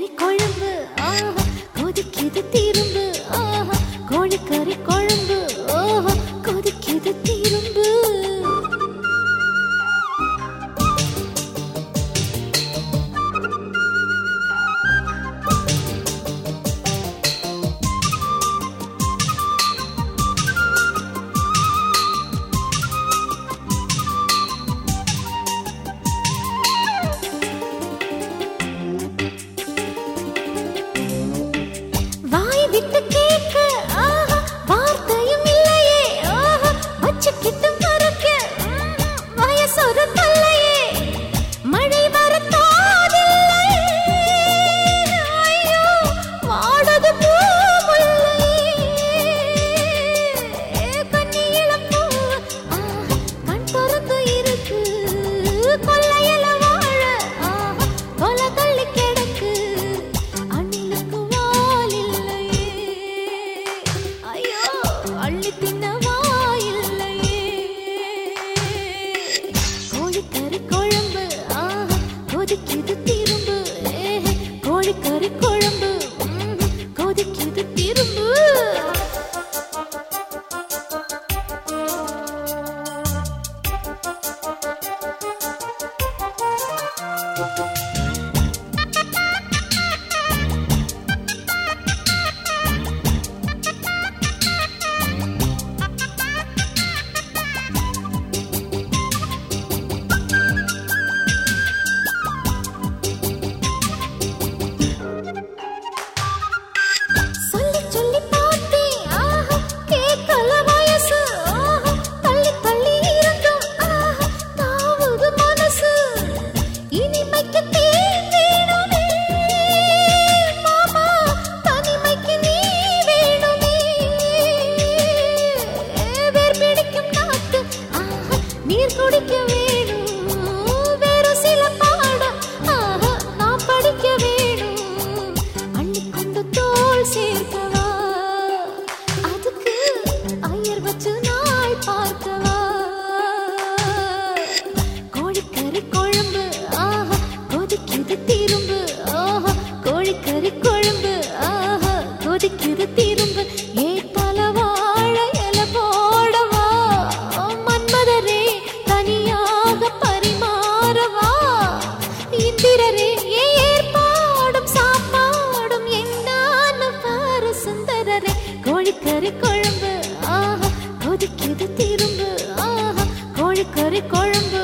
கோழிக்கறி குழம்பு ஆஹா கொதிக்குது திரும்பு ஆஹா கோழிக்கறி குழம்பு ஓஹோ கொதிக்குது திரும்பு வாய் விட்டு கேட்க ஆஹா வார்த்தையும் இல்லையே ஆஹா வச்சுக்கிட்டு மறக்க ம்ஹும், வயசொரு தல்லையே மழை வரத்தாதில்லை ஐயோ வாடுது பூமுல்லை கண்ணி இளம்பூ ஆஹா கண் திறந்து இருக்கு கொல்லையில வாழ ஆஹா கொலை தள்ளி கிடக்கு அணிலுக்கு வால் இல்லையே ஐயோ அள்ளி தின்ன வாயில்லையே கோழிக்கறி குழம்பு ஆஹா கொதிக்குது திரும்பு ஏஹே, கோழிக்கறி குழம்பு ம்ஹும், கொதிக்குது திரும்பு சொல்லி சொல்லி பார்த்தேன் ஆஹா கேட்கல வயசு ஆஹா தள்ளி தள்ளி இருந்தும் ஆஹா தாவுது மனசு இனிமைக்கு தேவேணுமே மாமா தனிமைக்கு நீ வேணுமே வேர் பிடிக்கும் நாக்கு ஆஹா நீர் குடிக்க வேணும் வேறு சில பாடம் ஆஹா நான் படிக்க வேணும் அள்ளிக்கொண்டு தோல் சேர்க்கவா அதுக்கு ஐயர் வச்சு நாள் பார்க்கவா கோழிக்கறி குழம்பு ஆஹா கொதிக்குது திரும்பு ஆஹா கோழிக்கறி குழம்பு ஆஹா கொதிக்குது திரும்பு ஏத்தால வாழ இல போடவா மன்மதரே தனியாக பரிமாறவா இந்திரரே ஏற்பாடும் சாப்பாடும் என்னான்னு பாரு சுந்தரரே கோழிக்கறி குழம்பு ஆஹா கொதிக்குது திரும்பு ஆஹா கோழிக்கறி குழம்பு